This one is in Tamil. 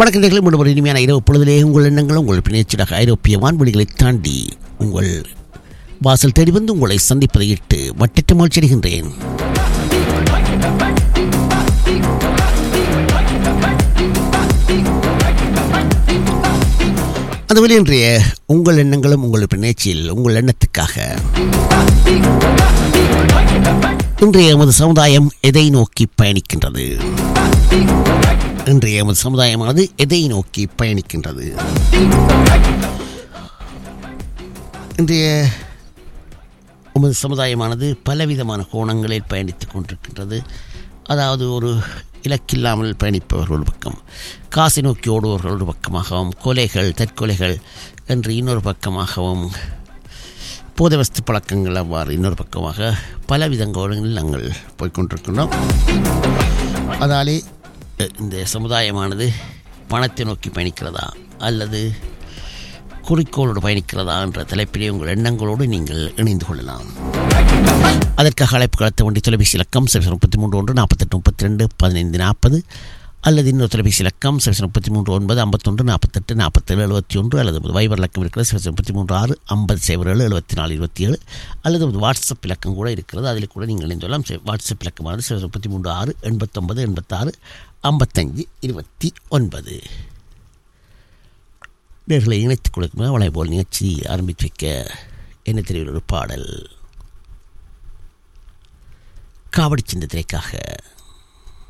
வணக்கம் நேயர்களே, மீண்டும் ஒரு இனிமையான இரவு பொழுதிலே உங்கள் எண்ணங்களும் உங்கள் பிணைச்சீடாக ஐரோப்பிய வான்வெளிகளை தாண்டி உங்கள் வாசல் தேடி வந்து உங்களை சந்திப்பதை இட்டு வட்டற்ற மகிழ்ச்சி அடைகின்றேன் அந்த வழி இன்றைய உங்கள் எண்ணங்களும் உங்கள் பிணைச்சியில் உங்கள் எண்ணத்துக்காக இன்றைய எமது சமுதாயம் எதை நோக்கி பயணிக்கின்றது இன்றைய எமது சமுதாயமானது எதை நோக்கி பயணிக்கின்றது இன்றைய உமது சமுதாயமானது பலவிதமான கோணங்களில் பயணித்துக் கொண்டிருக்கின்றது அதாவது ஒரு இலக்கில்லாமல் பயணிப்பவர்கள் ஒரு பக்கம் காசை நோக்கி ஓடுபவர்கள் ஒரு பக்கமாகவும் கொலைகள் தற்கொலைகள் என்று இன்னொரு பக்கமாகவும் போதவஸ்து பழக்கங்கள் அவ்வாறு இன்னொரு பக்கமாக பலவித கோணங்களில் நாங்கள் போய்க்கொண்டிருக்கின்றோம் அதாலே அஹ், இந்த சமுதாயமானது பணத்தை நோக்கி பயணிக்கிறதா அல்லது குறிக்கோளோடு பயணிக்கிறதா என்ற தலைப்பிலே உங்கள் எண்ணங்களோடு நீங்கள் இணைந்து கொள்ளலாம் அதற்காக அழைப்பு கலத்த வேண்டிய தொலைபேசி இலக்கம் சைபர் முப்பத்தி மூன்று ஒன்று நாற்பத்தெட்டு முப்பத்தி ரெண்டு பதினைந்து நாற்பது அல்லது இன்னொரு தொலைபேசி இலக்கம் சைபர் முப்பத்தி மூன்று ஒன்பது ஐம்பத்தொன்று நாற்பத்தெட்டு நாற்பத்தேழு எழுபத்தி ஒன்று அல்லது வைபர் இலக்கம் இருக்கிறது சைபர் முப்பத்தி மூன்று ஆறு ஐம்பது சைபர் ஏழு எழுபத்தி நாலு இருபத்தி ஏழு அல்லது ஒரு வாட்ஸ்அப் இலக்கம் கூட இருக்கிறது அதில் கூட நீங்கள் இணைந்து கொள்ளலாம் சை- வாட்ஸ்அப் இலக்கமானது சைபர் முப்பத்தி மூன்று ஆறு எண்பத்தொன்பது எண்பத்தாறு ஐம்பத்தஞ்சு இருபத்தி ஒன்பது நேர்களை இணைத்துக் கொடுக்கும் வளைபோல் நிகழ்ச்சி ஆரம்பித்து வைக்க என்ன தெரியும் ஒரு பாடல் காவடி சின்னத்திற்காக